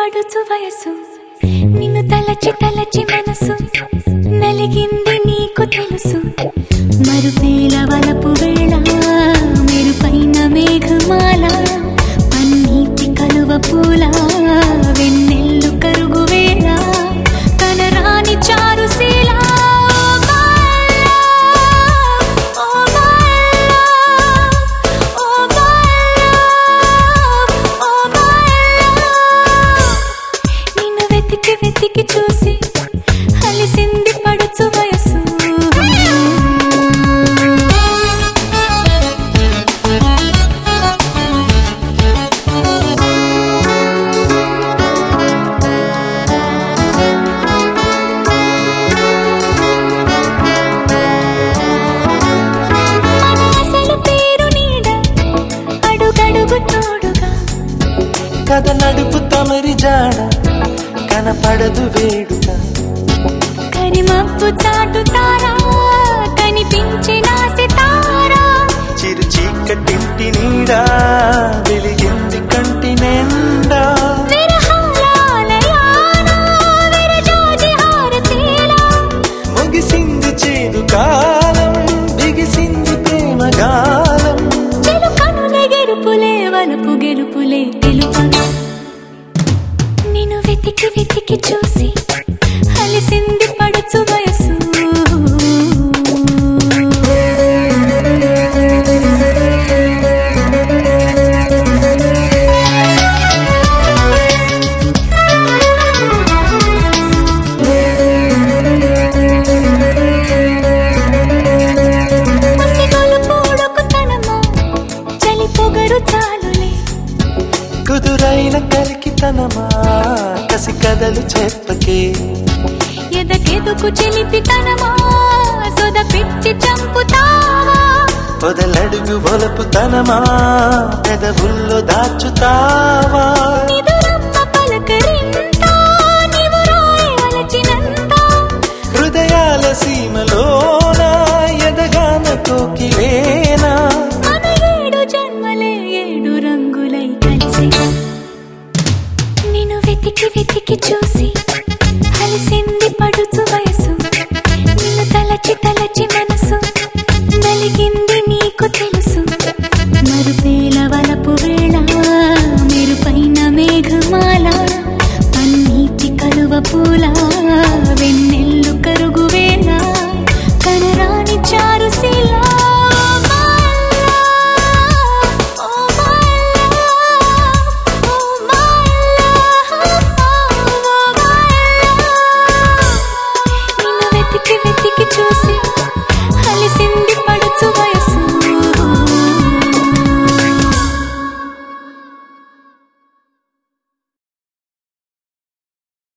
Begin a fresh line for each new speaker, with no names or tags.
పడుచు వయసు నిన్ను తలచి తలచి మనసు నలిగింది నీకు తెలుసు మరుపేల వలపు వేళ మెరుపైన మేఘమాల పన్నీటి కలువ పూల వెన్నెల్లు కరుగు వేళ కనరాని Charusheela Oh my love, oh my love, oh my love. నిన్ను వెతికి వెతికి చూసి అలిసింది పడుచు వయసు మన అసలు పేరు నీడ అడుగడుగు తోడుగా
కథ నడుపు తమరి జాడ కనపడదు వేడుక
కరిమప్పు చాటుతారా కనిపించిన సితారా
చిరు చీకటింటి నీడా వెలిగింది కంటి నిండా
విరహాలయాన విరజాజి హారతీలా
ముగిసింది చేదు కాలం బిగిసింది ప్రేమ గాలం
చిలుకనుల గెలుపులే వలపు గెలుపులే తెలుపగా నిన్ను వెతికి వెతికి చూసి అలిసింది పడుచు వయసు పసిగొలు పూడుకుతనమా, చలి పొగరు చాలులే
కుదురైన కలికితనమా కసి కథలు చెప్పకే
ఎదకెదుకు చిలిపితనమా సొద పిచ్చి చంపుతావా
పొదలడుగు ఒలపుతనమా పెదవుల్లో దాచుతావా
నిదురమ్మ పలకరింత నీవు రాయి అలచినంత
హృదయాల సీమలోన ఎదగాన కోకిలేనా
మన ఏడు జన్మలే ఏడు రంగులై కలిసి నిన్ను వెతికి వెతికి చూసి